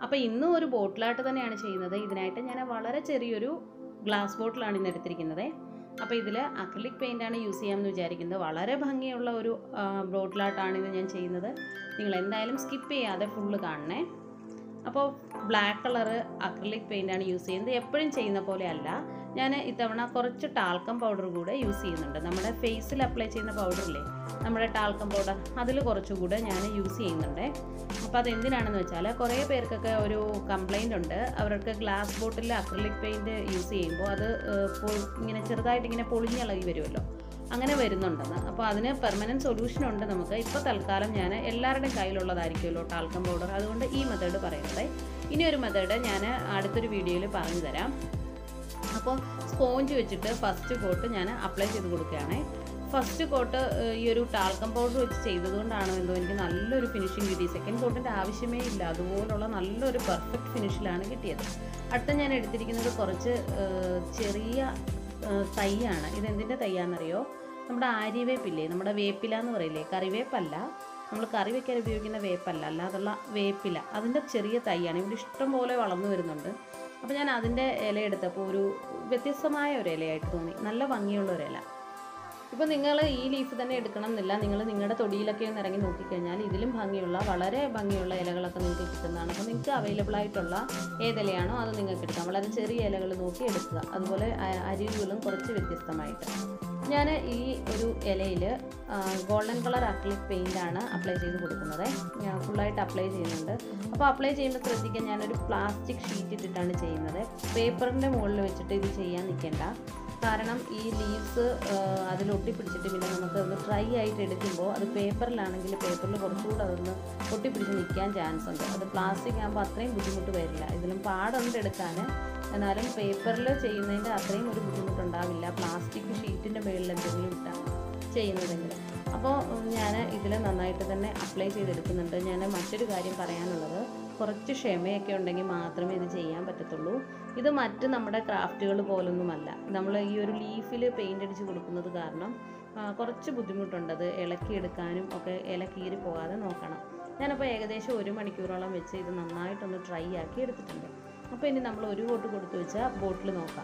അപ്പോൾ ഇന്നും ഒരു ബോട്ടിലായിട്ട് തന്നെയാണ് ചെയ്യുന്നത് ഇതിനായിട്ട് ഞാൻ വളരെ ചെറിയൊരു ഗ്ലാസ് ബോട്ടിലാണ് ഇന്ന് എടുത്തിരിക്കുന്നത് അപ്പോൾ ഇതിൽ അക്രിലിക് പെയിൻ്റാണ് യൂസ് ചെയ്യാമെന്ന് വിചാരിക്കുന്നത് വളരെ ഭംഗിയുള്ള ഒരു ബോട്ടിലായിട്ടാണ് ഇത് ഞാൻ ചെയ്യുന്നത് നിങ്ങൾ എന്തായാലും സ്കിപ്പ് ചെയ്യാതെ ഫുള്ള് കാണണേ അപ്പോൾ ബ്ലാക്ക് കളറ് അക്രിലിക് പെയിൻ്റാണ് യൂസ് ചെയ്യുന്നത് എപ്പോഴും ചെയ്യുന്ന പോലെ അല്ല ഞാൻ ഇത്തവണ കുറച്ച് ടാൽക്കം പൗഡർ കൂടെ യൂസ് ചെയ്യുന്നുണ്ട് നമ്മുടെ ഫേസിൽ അപ്ലൈ ചെയ്യുന്ന പൗഡറില്ലേ നമ്മുടെ ടാൽക്കം പൗഡർ അതിൽ കുറച്ചുകൂടെ ഞാൻ യൂസ് ചെയ്യുന്നുണ്ട് അപ്പോൾ അതെന്തിനാണെന്ന് വെച്ചാൽ കുറേ പേർക്കൊക്കെ ഒരു കംപ്ലൈൻ്റ് ഉണ്ട് അവർക്ക് glass bottle acrylic paint use ചെയ്യുമ്പോൾ അത് ഏഹ്, പൊ- ഇങ്ങനെ ചെറുതായിട്ട് ഇങ്ങനെ പൊളിഞ്ഞിളകി വരുമല്ലോ അങ്ങനെ വരുന്നുണ്ടെന്ന് അപ്പോൾ അതിന് പെർമനൻറ്റ് സൊല്യൂഷൻ ഉണ്ട് നമുക്ക് ഇപ്പോൾ തൽക്കാലം ഞാൻ എല്ലാവരുടെയും കയ്യിലുള്ളതായിരിക്കുമല്ലോ ടാൽക്കം പൗഡർ അതുകൊണ്ട് ഈ മെത്തേഡ് പറയുന്നത് ഇനി ഒരു മെത്തേഡ് ഞാൻ അടുത്തൊരു വീഡിയോയിൽ പറഞ്ഞു തരാം അപ്പോൾ സ്പോഞ്ച് വെച്ചിട്ട് ഫസ്റ്റ് കോട്ട് ഞാൻ അപ്ലൈ ചെയ്ത് കൊടുക്കുകയാണ് ഫസ്റ്റ് കോട്ട് ഈ ഒരു ടാൽക്കം പൗഡർ വെച്ച് ചെയ്തതുകൊണ്ടാണോ എന്തോ എനിക്ക് നല്ലൊരു ഫിനിഷിങ് കിട്ടി സെക്കൻഡ് കോട്ടിൻ്റെ ആവശ്യമേ ഇല്ല അതുപോലുള്ള നല്ലൊരു പെർഫെക്റ്റ് ഫിനിഷിലാണ് കിട്ടിയത് അടുത്ത ഞാൻ എടുത്തിരിക്കുന്നത് കുറച്ച് ഏഹ്, ചെറിയ ഏഹ്, തൈയാണ് ഇതെന്തിൻ്റെ തൈയാണെന്നറിയോ നമ്മുടെ ആര്യവേപ്പില്ലേ നമ്മുടെ വേപ്പില എന്ന് പറയില്ലേ കറിവേപ്പല്ല നമ്മൾ കറി വെക്കാൻ ഉപയോഗിക്കുന്ന വേപ്പല്ല അല്ലാതുള്ള വേപ്പില അതിൻ്റെ ചെറിയ തൈയാണ് ഇവിടെ ഇഷ്ടം പോലെ വളർന്നു വരുന്നുണ്ട് അപ്പോൾ ഞാൻ അതിൻ്റെ ഇല എടുത്തപ്പോൾ ഒരു വ്യത്യസ്തമായ ഒരു ഇലയായിട്ട് തോന്നി നല്ല ഭംഗിയുള്ള ഒരു ഇല ഇപ്പോൾ നിങ്ങൾ ഈ ലീഫ് തന്നെ എടുക്കണം എന്നില്ല നിങ്ങൾ നിങ്ങളുടെ തൊടിയിലൊക്കെ ഒന്ന് ഇറങ്ങി നോക്കിക്കഴിഞ്ഞാൽ ഇതിലും ഭംഗിയുള്ള വളരെ ഭംഗിയുള്ള ഇലകളൊക്കെ നിങ്ങൾക്ക് കിട്ടുന്നതാണ് അപ്പോൾ നിങ്ങൾക്ക് അവൈലബിൾ ആയിട്ടുള്ള ഏതിലയാണോ അത് നിങ്ങൾക്ക് എടുക്കാം വളരെ ചെറിയ ഇലകൾ നോക്കി എടുക്കുക അതുപോലെ അ- അരിവുകളും കുറച്ച് വ്യത്യസ്തമായിട്ട് ഞാൻ ഈ ഒരു ഇലയിൽ ഗോൾഡൻ കളർ അക്ലിക് പെയിൻ്റ് ആണ് അപ്ലൈ ചെയ്ത് കൊടുക്കുന്നത് ഞാൻ ഫുള്ളായിട്ട് അപ്ലൈ ചെയ്യുന്നുണ്ട് അപ്പോൾ അപ്ലൈ ചെയ്യുമ്പോൾ ശ്രദ്ധിക്കാൻ ഞാനൊരു പ്ലാസ്റ്റിക് ഷീറ്റ് ഇട്ടിട്ടാണ് ചെയ്യുന്നത് പേപ്പറിൻ്റെ മുകളിൽ വെച്ചിട്ട് ഇത് ചെയ്യാൻ നിൽക്കേണ്ട കാരണം ഈ ലീവ്സ് അതിൽ ഒട്ടിപ്പിടിച്ചിട്ട് പിന്നെ നമുക്ക് അത് ഡ്രൈ ആയിട്ട് എടുക്കുമ്പോൾ അത് പേപ്പറിലാണെങ്കിൽ പേപ്പറിൽ കുറച്ചുകൂടെ അതൊന്ന് ഒട്ടിപ്പിടിച്ച് നിൽക്കാൻ ചാൻസ് ഉണ്ട് അത് പ്ലാസ്റ്റിക് ആകുമ്പോൾ അത്രയും ബുദ്ധിമുട്ട് വരില്ല ഇതിലും പാടുണ്ട് എടുക്കാൻ എന്നാലും പേപ്പറിൽ ചെയ്യുന്നതിൻ്റെ അത്രയും ഒരു ബുദ്ധിമുട്ടുണ്ടാവില്ല പ്ലാസ്റ്റിക് ഷീറ്റിൻ്റെ മുകളിൽ എന്തെങ്കിലും ഇട്ടാൽ ചെയ്യുന്നതെങ്കിൽ അപ്പോൾ ഞാൻ ഇതിൽ നന്നായിട്ട് തന്നെ അപ്ലൈ ചെയ്തെടുക്കുന്നുണ്ട് ഞാൻ മറ്റൊരു കാര്യം പറയാനുള്ളത് കുറച്ച് ക്ഷമയൊക്കെ ഉണ്ടെങ്കിൽ മാത്രമേ ഇത് ചെയ്യാൻ പറ്റത്തുള്ളൂ ഇത് മറ്റ് നമ്മുടെ ക്രാഫ്റ്റുകൾ പോലൊന്നുമല്ല നമ്മൾ ഈ ഒരു ലീഫിൽ പെയിൻ്റ് അടിച്ച് കൊടുക്കുന്നത് കാരണം ആ, കുറച്ച് ബുദ്ധിമുട്ടുണ്ട് അത് ഇളക്കിയെടുക്കാനും ഒക്കെ ഇല കീറി പോകാതെ നോക്കണം ഞാനപ്പോൾ ഏകദേശം ഒരു മണിക്കൂറോളം വെച്ച് ഇത് നന്നായിട്ടൊന്ന് ട്രൈ ആക്കി എടുത്തിട്ടുണ്ട് അപ്പോൾ ഇനി നമ്മൾ ഒരു കോട്ട് കൊടുത്തു വെച്ചാൽ ബോട്ടിൽ നോക്കാം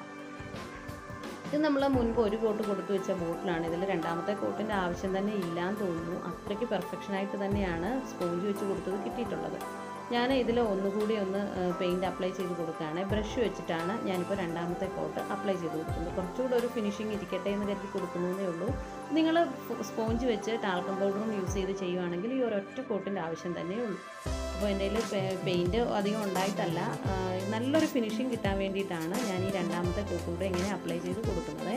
ഇത് നമ്മൾ മുൻപ് ഒരു കോട്ട് കൊടുത്തു വെച്ച ബോട്ടിലാണ് ഇതിൽ രണ്ടാമത്തെ കോട്ടിൻ്റെ ആവശ്യം തന്നെ ഇല്ലാന്ന് തോന്നുന്നു അത്രയ്ക്ക് പെർഫെക്ഷനായിട്ട് തന്നെയാണ് സ്പോഞ്ച് വെച്ച് കൊടുത്തത് കിട്ടിയിട്ടുള്ളത് ഞാൻ ഇതിൽ ഒന്നുകൂടി ഒന്ന് പെയിൻറ്റ് അപ്ലൈ ചെയ്ത് കൊടുക്കുകയാണ് ബ്രഷ് വെച്ചിട്ടാണ് ഞാനിപ്പോൾ രണ്ടാമത്തെ കോട്ട് അപ്ലൈ ചെയ്ത് കൊടുക്കുന്നത് കുറച്ചുകൂടെ ഒരു ഫിനിഷിങ് ഇരിക്കട്ടെ എന്ന് കരുതി കൊടുക്കുന്നതേ ഉള്ളൂ നിങ്ങൾ സ്പോഞ്ച് വെച്ച് ടാൽക്കം പൗഡറും യൂസ് ചെയ്ത് ചെയ്യുവാണെങ്കിൽ ഈ ഒരൊറ്റ കോട്ടിൻ്റെ ആവശ്യം തന്നെ ഉള്ളൂ അപ്പോൾ എൻ്റെ കയ്യിൽ പെയിൻറ്റ് അധികം ഉണ്ടായിട്ടല്ല ആ, നല്ലൊരു ഫിനിഷിങ് കിട്ടാൻ വേണ്ടിയിട്ടാണ് ഞാൻ ഈ രണ്ടാമത്തെ കോട്ടൂടെ ഇങ്ങനെ അപ്ലൈ ചെയ്ത് കൊടുക്കുന്നത്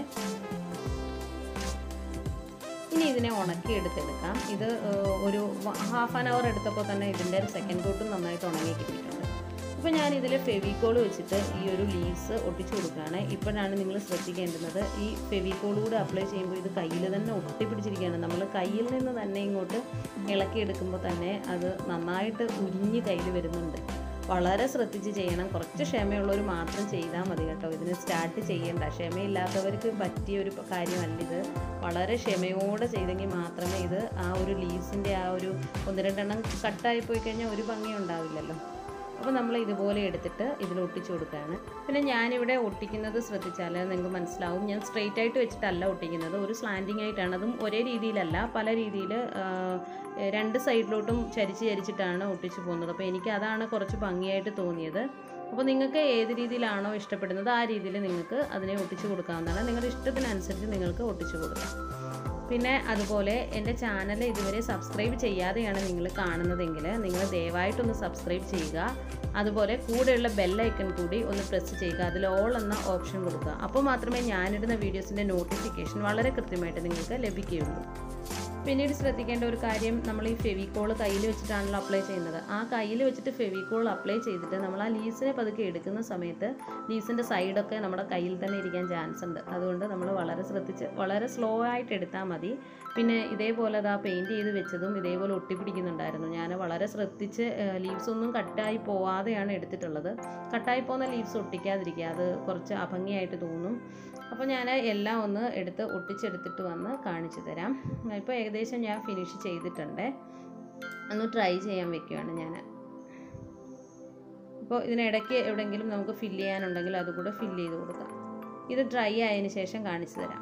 ഇനി ഇതിനെ ഉണക്കി എടുത്തെടുക്കാം ഇത് ഏഹ്, ഒരു ഹാഫ് ആൻ അവർ എടുത്തപ്പോൾ തന്നെ ഇതിൻ്റെ സെക്കൻഡ് കോട്ടും നന്നായിട്ട് ഉണങ്ങി കിട്ടിയിട്ടുണ്ട് അപ്പോൾ ഞാൻ ഇതിൽ ഫെവിക്കോൾ വെച്ചിട്ട് ഈ ഒരു ലീവ്സ് ഒട്ടിച്ചു കൊടുക്കുകയാണ് ഇപ്പോഴാണ് നിങ്ങൾ ശ്രദ്ധിക്കേണ്ടുന്നത് ഈ ഫെവിക്കോൾ കൂടെ അപ്ലൈ ചെയ്യുമ്പോൾ ഇത് കയ്യിൽ തന്നെ ഒട്ടിപ്പിടിച്ചിരിക്കുകയാണ് നമ്മൾ കയ്യിൽ നിന്ന് തന്നെ ഇങ്ങോട്ട് ഇളക്കിയെടുക്കുമ്പോൾ തന്നെ അത് നന്നായിട്ട് ഉരിഞ്ഞ് കയ്യിൽ വരുന്നുണ്ട് വളരെ ശ്രദ്ധിച്ച് ചെയ്യണം കുറച്ച് ക്ഷമയുള്ളവർ മാത്രം ചെയ്താൽ മതി കേട്ടോ ഇതിന് സ്റ്റാർട്ട് ചെയ്യേണ്ട ക്ഷമയില്ലാത്തവർക്ക് പറ്റിയ ഒരു കാര്യമല്ല ഇത് വളരെ ക്ഷമയോടെ ചെയ്തെങ്കിൽ മാത്രമേ ഇത് ആ ഒരു ലീവ്സിൻ്റെ ആ ഒരു ഒന്ന് രണ്ടെണ്ണം കട്ടായി പോയി കഴിഞ്ഞാൽ ഒരു ഭംഗി ഉണ്ടാവില്ലല്ലോ അപ്പോൾ നമ്മൾ ഇതുപോലെ എടുത്തിട്ട് ഇതിൽ ഒട്ടിച്ചു കൊടുക്കുകയാണ് പിന്നെ ഞാനിവിടെ ഒട്ടിക്കുന്നത് ശ്രദ്ധിച്ചാൽ നിങ്ങൾക്ക് മനസ്സിലാവും ഞാൻ സ്ട്രെയിറ്റ് ആയിട്ട് വെച്ചിട്ടല്ല ഒട്ടിക്കുന്നത് ഒരു സ്ലാൻഡിങ് ആയിട്ടാണ് അതും ഒരേ രീതിയിലല്ല പല രീതിയിൽ രണ്ട് സൈഡിലോട്ടും ചരിച്ച് ചരിച്ചിട്ടാണ് ഒട്ടിച്ചു പോകുന്നത് അപ്പോൾ എനിക്ക് അതാണ് കുറച്ച് ഭംഗിയായിട്ട് തോന്നിയത് അപ്പോൾ നിങ്ങൾക്ക് ഏത് രീതിയിലാണോ ഇഷ്ടപ്പെടുന്നത് ആ രീതിയിൽ നിങ്ങൾക്ക് അതിനെ ഒട്ടിച്ചു കൊടുക്കാവുന്നതാണ് നിങ്ങളുടെ ഇഷ്ടത്തിനനുസരിച്ച് നിങ്ങൾക്ക് ഒട്ടിച്ചു കൊടുക്കാം പിന്നെ അതുപോലെ എൻ്റെ ചാനൽ ഇതുവരെ സബ്സ്ക്രൈബ് ചെയ്യാതെയാണ് നിങ്ങൾ കാണുന്നതെങ്കിൽ നിങ്ങൾ ദയവായിട്ടൊന്ന് സബ്സ്ക്രൈബ് ചെയ്യുക അതുപോലെ കൂടെയുള്ള ബെല്ലൈക്കൺ കൂടി ഒന്ന് പ്രസ് ചെയ്യുക അതിൽ ഓൾ എന്ന ഓപ്ഷൻ കൊടുക്കുക അപ്പോൾ മാത്രമേ ഞാനിടുന്ന വീഡിയോസിൻ്റെ നോട്ടിഫിക്കേഷൻ വളരെ കൃത്യമായിട്ട് നിങ്ങൾക്ക് ലഭിക്കുകയുള്ളൂ പിന്നീട് ശ്രദ്ധിക്കേണ്ട ഒരു കാര്യം നമ്മൾ ഈ ഫെവിക്കോൾ കയ്യിൽ വെച്ചിട്ടാണല്ലോ അപ്ലൈ ചെയ്യുന്നത് ആ കയ്യിൽ വെച്ചിട്ട് ഫെവിക്കോൾ അപ്ലൈ ചെയ്തിട്ട് നമ്മൾ ആ ലീസിനെ പതുക്കെ എടുക്കുന്ന സമയത്ത് ലീസിൻ്റെ സൈഡൊക്കെ നമ്മുടെ കയ്യിൽ തന്നെ ഇരിക്കാൻ ചാൻസ് ഉണ്ട് അതുകൊണ്ട് നമ്മൾ വളരെ ശ്രദ്ധിച്ച് വളരെ സ്ലോ ആയിട്ട് എടുത്താൽ മതി പിന്നെ ഇതേപോലെ അതാ പെയിൻറ്റ് ചെയ്ത് വെച്ചതും ഇതേപോലെ ഒട്ടിപ്പിടിക്കുന്നുണ്ടായിരുന്നു ഞാൻ വളരെ ശ്രദ്ധിച്ച് ലീവ്സ് ഒന്നും കട്ടായി പോവാതെയാണ് എടുത്തിട്ടുള്ളത് കട്ടായി പോകുന്ന ലീവ്സ് ഒട്ടിക്കാതിരിക്കുക അത് കുറച്ച് അഭംഗിയായിട്ട് തോന്നും അപ്പോൾ ഞാൻ എല്ലാം ഒന്ന് എടുത്ത് ഒട്ടിച്ചെടുത്തിട്ട് വന്ന് കാണിച്ചു തരാം ഇപ്പോൾ ഏകദേശം ഞാൻ ഫിനിഷ് ചെയ്തിട്ടുണ്ട് ഒന്ന് ട്രൈ ചെയ്യാൻ വെക്കുകയാണ് ഞാൻ അപ്പോൾ ഇതിനിടയ്ക്ക് എവിടെയെങ്കിലും നമുക്ക് ഫില്ല് ചെയ്യാനുണ്ടെങ്കിൽ അതുകൂടെ ഫില്ല് ചെയ്ത് കൊടുക്കാം ഇത് ഡ്രൈ ആയതിന് ശേഷം കാണിച്ചു തരാം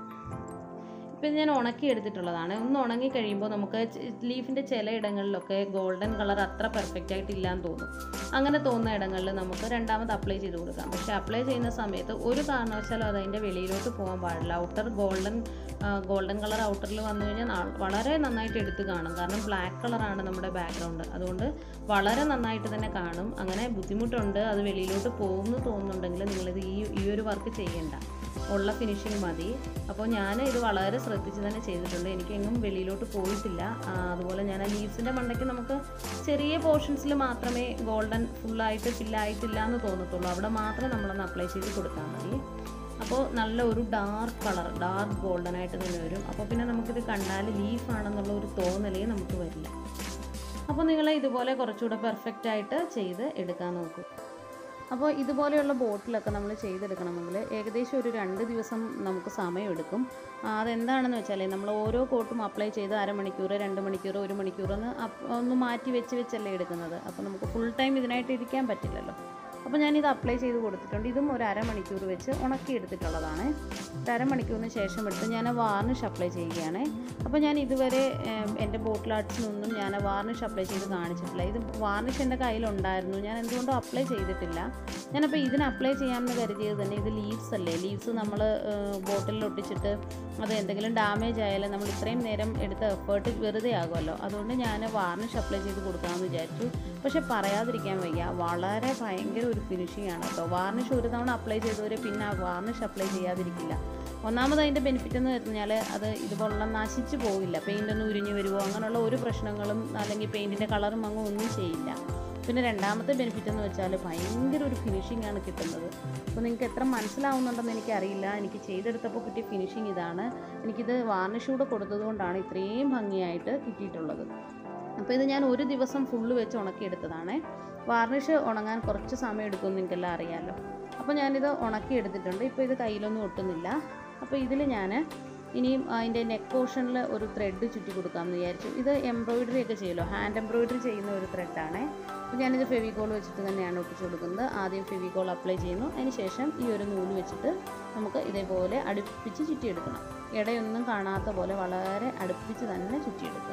ഇപ്പം ഞാൻ ഉണക്കി എടുത്തിട്ടുള്ളതാണ് ഒന്ന് ഉണങ്ങി കഴിയുമ്പോൾ നമുക്ക് ലീഫിൻ്റെ ചില ഇടങ്ങളിലൊക്കെ ഗോൾഡൻ കളർ അത്ര പെർഫെക്റ്റ് ആയിട്ടില്ല എന്ന് തോന്നും അങ്ങനെ തോന്നുന്ന ഇടങ്ങളിൽ നമുക്ക് രണ്ടാമത് അപ്ലൈ ചെയ്ത് കൊടുക്കാം പക്ഷേ അപ്ലൈ ചെയ്യുന്ന സമയത്ത് ഒരു കാരണവശാലും അത് അതിൻ്റെ വെളിയിലോട്ട് പോകാൻ പാടില്ല ഔട്ടർ ഗോൾഡൻ ഗോൾഡൻ കളർ ഔട്ടറിൽ വന്നു കഴിഞ്ഞാൽ നാ- വളരെ നന്നായിട്ട് എടുത്ത് കാണും കാരണം ബ്ലാക്ക് കളറാണ് നമ്മുടെ ബാക്ക്ഗ്രൗണ്ട് അതുകൊണ്ട് വളരെ നന്നായിട്ട് തന്നെ കാണും അങ്ങനെ ബുദ്ധിമുട്ടുണ്ട് അത് വെളിയിലോട്ട് പോകുമെന്ന് തോന്നുന്നുണ്ടെങ്കിൽ നിങ്ങളിത് ഈ ഈ ഒരു വർക്ക് ചെയ്യണ്ട ഉള്ള ഫിനിഷിങ് മതി അപ്പോൾ ഞാൻ ഇത് വളരെ ശ്രദ്ധിച്ച് തന്നെ ചെയ്തിട്ടുണ്ട് എനിക്ക് എങ്ങും വെളിയിലോട്ട് പോയിട്ടില്ല ആ, അതുപോലെ ഞാൻ ആ ലീവ്സിൻ്റെ മണ്ടയ്ക്ക് നമുക്ക് ചെറിയ പോർഷൻസിൽ മാത്രമേ ഗോൾഡൻ ഫുള്ളായിട്ട് ഫില്ലായിട്ടില്ല എന്ന് തോന്നത്തുള്ളൂ അവിടെ മാത്രം നമ്മളൊന്ന് അപ്ലൈ ചെയ്ത് കൊടുത്താൽ മതി അപ്പോൾ നല്ല ഒരു ഡാർക്ക് കളർ ഡാർക്ക് ഗോൾഡൻ ആയിട്ട് തന്നെ വരും അപ്പോൾ പിന്നെ നമുക്കിത് കണ്ടാൽ ലീഫ് ആണെന്നുള്ള ഒരു തോന്നലേ നമുക്ക് വരില്ല അപ്പോൾ നിങ്ങൾ ഇതുപോലെ കുറച്ചുകൂടെ പെർഫെക്റ്റ് ആയിട്ട് ചെയ്ത് എടുക്കാൻ നോക്കൂ അപ്പോൾ ഇതുപോലെയുള്ള ബോട്ടിലൊക്കെ നമ്മൾ ചെയ്തെടുക്കണമെങ്കിൽ ഏകദേശം ഒരു രണ്ട് ദിവസം നമുക്ക് സമയമെടുക്കും ആ, അതെന്താണെന്ന് വെച്ചാൽ നമ്മൾ ഓരോ കോട്ടും അപ്ലൈ ചെയ്ത് അരമണിക്കൂർ രണ്ട് മണിക്കൂർ ഒരു മണിക്കൂർ ഒന്ന് അപ്പ് ഒന്ന് മാറ്റി വെച്ച് വെച്ചല്ലേ എടുക്കുന്നത് അപ്പോൾ നമുക്ക് ഫുൾ ടൈം ഇതിനായിട്ട് ഇരിക്കാൻ പറ്റില്ലല്ലോ അപ്പോൾ ഞാനിത് അപ്ലൈ ചെയ്ത് കൊടുത്തിട്ടുണ്ട് ഇതും ഒരു അരമണിക്കൂർ വെച്ച് ഉണക്കി എടുത്തിട്ടുള്ളതാണ് ഒരു അരമണിക്കൂറിന് ശേഷം എടുത്ത് ഞാൻ വാർണിഷ് അപ്ലൈ ചെയ്യുകയാണ് അപ്പോൾ ഞാൻ ഇതുവരെ ഏം, എൻ്റെ ബോട്ടിൽ ആർട്സിനൊന്നും ഞാൻ വാർണിഷ് അപ്ലൈ ചെയ്ത് കാണിച്ചിട്ടില്ല ഇത് വാർണിഷ് എൻ്റെ കയ്യിലുണ്ടായിരുന്നു ഞാൻ എന്തുകൊണ്ടും അപ്ലൈ ചെയ്തിട്ടില്ല ഞാനപ്പോൾ ഇതിന് അപ്ലൈ ചെയ്യാമെന്ന് കരുതിയത് തന്നെ ഇത് ലീവ്സ് അല്ലേ ലീവ്സ് നമ്മൾ ബോട്ടിലിൽ ഒട്ടിച്ചിട്ട് അത് എന്തെങ്കിലും ഡാമേജ് ആയാലും നമ്മൾ ഇത്രയും നേരം എടുത്ത എഫേർട്ട് വെറുതെ ആകുമല്ലോ അതുകൊണ്ട് ഞാൻ വാർണിഷ് അപ്ലൈ ചെയ്ത് കൊടുക്കാമെന്ന് വിചാരിച്ചു പക്ഷെ പറയാതിരിക്കാൻ വയ്യ വളരെ ഭയങ്കര ഒരു ഫിനിഷിംഗ് ആണ് കേട്ടോ വാർണിഷ് ഒരു തവണ അപ്ലൈ ചെയ്തവരെ പിന്നെ ആ വാർണിഷ് അപ്ലൈ ചെയ്യാതിരിക്കില്ല ഒന്നാമത് അതിൻ്റെ ബെനിഫിറ്റ് എന്ന് പറഞ്ഞാൽ അത് ഇതുപോലുള്ള നശിച്ചു പോകില്ല പെയിൻ്റ് ഒന്നും ഉരിഞ്ഞു വരുമോ അങ്ങനെയുള്ള ഒരു പ്രശ്നങ്ങളും അല്ലെങ്കിൽ പെയിൻറ്റിൻ്റെ കളറും അങ്ങ് ഒന്നും ചെയ്യില്ല പിന്നെ രണ്ടാമത്തെ ബെനിഫിറ്റ് എന്ന് വെച്ചാൽ ഭയങ്കര ഒരു ഫിനിഷിംഗ് ആണ് കിട്ടുന്നത് അപ്പോൾ നിങ്ങൾക്ക് എത്ര മനസ്സിലാവുന്നുണ്ടെന്ന് എനിക്കറിയില്ല എനിക്ക് ചെയ്തെടുത്തപ്പോൾ കിട്ടിയ ഫിനിഷിംഗ് ഇതാണ് എനിക്കിത് വാർണിഷ് കൂടെ കൊടുത്തതുകൊണ്ടാണ് ഇത്രയും ഭംഗിയായിട്ട് കിട്ടിയിട്ടുള്ളത് അപ്പോൾ ഇത് ഞാൻ ഒരു ദിവസം ഫുള്ള് വെച്ച് ഉണക്കിയെടുത്തതാണ് വാർണിഷ് ഉണങ്ങാൻ കുറച്ച് സമയം എടുക്കുമെന്ന് നിങ്ങൾക്കെല്ലാം അറിയാമല്ലോ അപ്പോൾ ഞാനിത് ഉണക്കിയെടുത്തിട്ടുണ്ട് ഇപ്പോൾ ഇത് കയ്യിലൊന്നും ഒട്ടുന്നില്ല അപ്പോൾ ഇതിൽ ഞാൻ ഇനിയും അതിൻ്റെ നെക്ക് പോർഷനിൽ ഒരു ത്രെഡ് ചുറ്റി കൊടുക്കാമെന്ന് വിചാരിച്ചു ഇത് എംബ്രോയിഡറി ഒക്കെ ചെയ്യുമല്ലോ ഹാൻഡ് എംബ്രോയിഡറി ചെയ്യുന്ന ഒരു ത്രെഡാണ് അപ്പോൾ ഞാനിത് ഫെവിക്കോൾ വെച്ചിട്ട് തന്നെയാണ് ഒട്ടിച്ച് കൊടുക്കുന്നത് ആദ്യം ഫെവിക്കോൾ അപ്ലൈ ചെയ്യുന്നു അതിന് ശേഷം ഈ ഒരു നൂല് വെച്ചിട്ട് നമുക്ക് ഇതേപോലെ അടുപ്പിച്ച് ചുറ്റിയെടുക്കണം ഇടയൊന്നും കാണാത്ത പോലെ വളരെ അടുപ്പിച്ച് തന്നെ ചുറ്റിയെടുക്കുക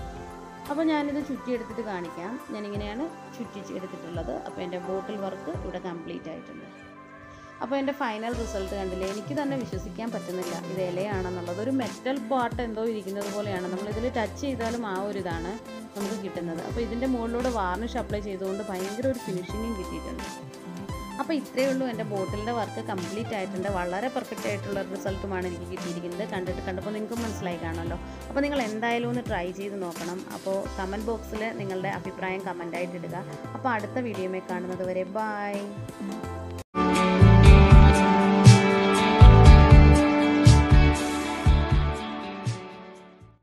അപ്പോൾ ഞാനിത് ചുറ്റിയെടുത്തിട്ട് കാണിക്കാം ഞാനിങ്ങനെയാണ് ചുറ്റി എടുത്തിട്ടുള്ളത് അപ്പോൾ എൻ്റെ ബോട്ടിൽ വർക്ക് ഇവിടെ കംപ്ലീറ്റ് ആയിട്ടുണ്ട് അപ്പോൾ എൻ്റെ ഫൈനൽ റിസൾട്ട് കണ്ടില്ലേ എനിക്ക് തന്നെ വിശ്വസിക്കാൻ പറ്റുന്നില്ല ഇത് ഇലയാണെന്നുള്ളത് ഒരു മെറ്റൽ പാർട്ട് എന്തോ ഇരിക്കുന്നത് പോലെയാണ് നമ്മളിതിൽ ടച്ച് ചെയ്താലും ആ ഒരു ഇതാണ് നമുക്ക് കിട്ടുന്നത് അപ്പോൾ ഇതിൻ്റെ മുകളിലൂടെ വാർണിഷ് അപ്ലൈ ചെയ്തുകൊണ്ട് ഭയങ്കര ഒരു ഫിനിഷിങ്ങും കിട്ടിയിട്ടുണ്ട് അപ്പോൾ ഇത്രയേ ഉള്ളൂ എൻ്റെ ബോട്ടിലിൻ്റെ വർക്ക് കംപ്ലീറ്റ് ആയിട്ടുണ്ട് വളരെ പെർഫെക്റ്റ് ആയിട്ടുള്ള റിസൾട്ടുമാണ് എനിക്ക് കിട്ടിയിരിക്കുന്നത് കണ്ടിട്ട് കണ്ടപ്പോൾ നിങ്ങൾക്ക് മനസ്സിലായി കാണുമല്ലോ അപ്പോൾ നിങ്ങൾ എന്തായാലും ഒന്ന് ട്രൈ ചെയ്ത് നോക്കണം അപ്പോൾ കമൻറ്റ് ബോക്സിൽ നിങ്ങളുടെ അഭിപ്രായം കമൻ്റായിട്ട് ഇടുക അപ്പോൾ അടുത്ത വീഡിയോയിൽ കാണുന്നത് വരെ ബൈ